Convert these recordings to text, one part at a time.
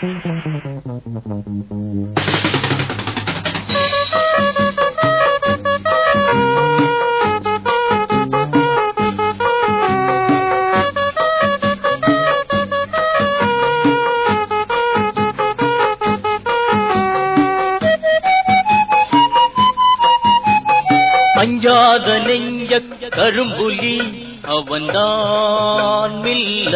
அஞ்சாத நெஞ்ச கரும்புலி அவன்தான் மில்ல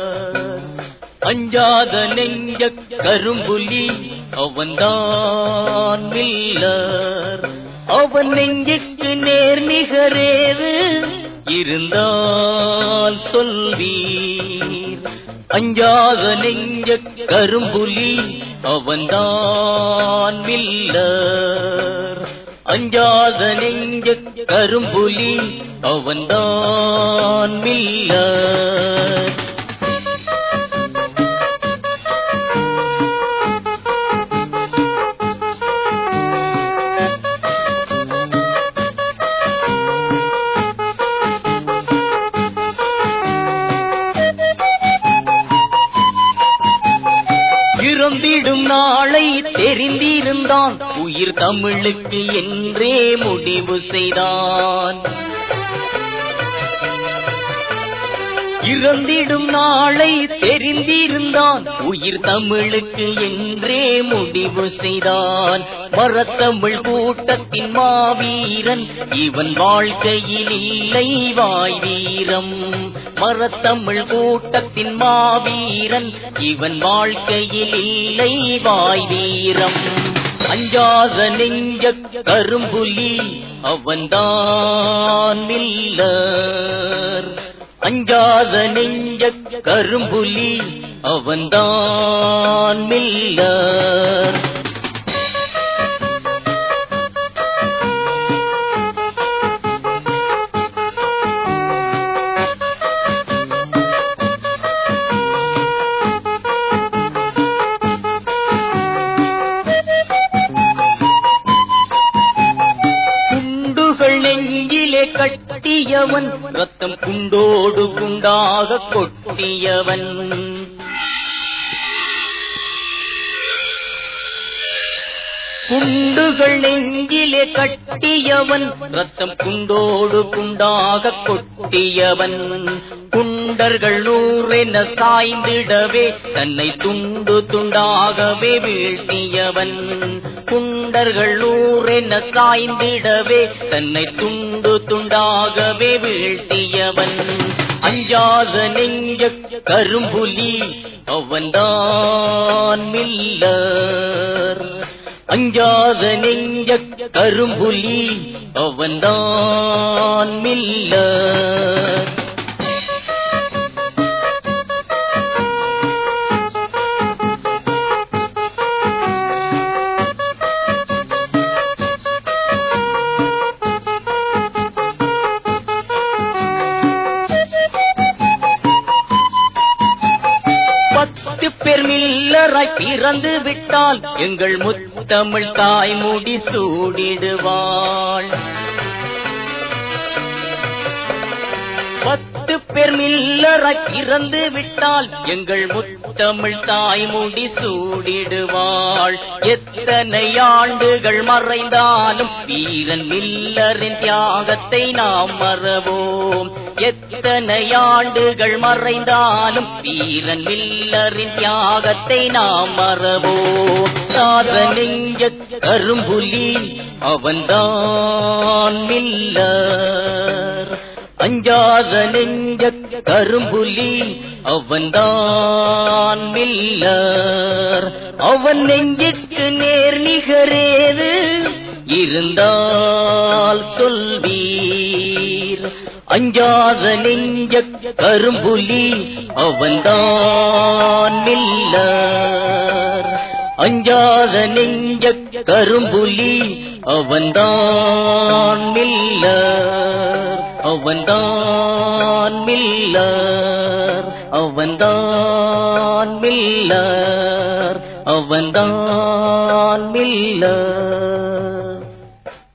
அஞ்சாத நெஞ்ச கரும்புலி அவன்தான் மில்லர் அவன் நெஞ்சுக்கு நேர் நிகரேது இருந்தால் சொல்வீர் அஞ்சாத நெஞ்ச கரும்புலி அவன்தான் மில்லர் அஞ்சாத நெஞ்ச கரும்புலி அவன்தான் மில்லர் இறந்திடும் நாளை தெரிந்திருந்தான் உயிர் தமிழுக்கு என்றே முடிவு செய்தான் இறந்திடும் நாளை தெரிந்திருந்தான் உயிர் தமிழுக்கு என்றே முடிவு செய்தான் மரத்தமிழ் கூட்டத்தின் மாவீரன் இவன் வாழ்க்கையில் இல்லை வாய் வீரம் மரத்தமிழ் கூட்டத்தின் மாவீரன் இவன் வாழ்க்கையில் இல்லை வாய் வீரம் அஞ்சாத நெஞ்ச கரும்புலி அவன்தான் மில்லர் அஞ்சாத நெஞ்ச கரும்புலி அவன்தான் மில்லர் குண்டுகள் நெஞ்சிலே கட்டியவன் ரத்தம் குண்டோடு குண்டாக கொட்டியவன் குண்டுகள் நெஞ்சிலே கட்டியவன் ரத்தம் குண்டோடு குண்டாக கொட்டியவன் குண்டர்கள் நூறென சாய்ந்திடவே தன்னை துண்டு துண்டாகவே வீழ்த்தியவன் குண்டர்கள் நூறென சாய்ந்திடவே தன்னை துண்டு துண்டாகவே வீழ்த்தியவன் அஞ்சாத நெஞ்ச கரும்புலி அவன்தான் மில்லர் அஞ்சாத நெஞ்ச கரும்புலி அவன்தான் மில்லர் பத்து பேர் மில்லராய் பிறந்து விட்டால் எங்கள் முத்தமிழ் தாய் முடி சூடிடுவாள் பத்து பேர் மில்லராய் பிறந்து விட்டால் எங்கள் முத்தமிழ் தாய் முடி சூடிடுவாள் எத்தனை ஆண்டுகள் மறைந்தாலும் வீரன் மில்லரின் தியாகத்தை நாம் மறவோம் எத்தனை ஆண்டுகள் மறைந்தாலும் வீரன் மில்லரின் தியாகத்தை நாம் மறவோம் சாத நெஞ்ச கரும்புலி அவன்தான் மில்லர் அஞ்சாத நெஞ்ச கரும்புலி அவன்தான் மில்லர் அவன் நெஞ்சுக்கு நேர் நிகரேது இருந்தால் சொல்வீர் அஞ்சாத நெஞ்ச கரும்புலி அவன்தான் மில்லர் அஞ்சாத நெஞ்ச கரும்புலி அவன்தான் மில்லர் அவன்தான் மில்லர் அவன்தான் மில்லர் அவன்தான் மில்லர்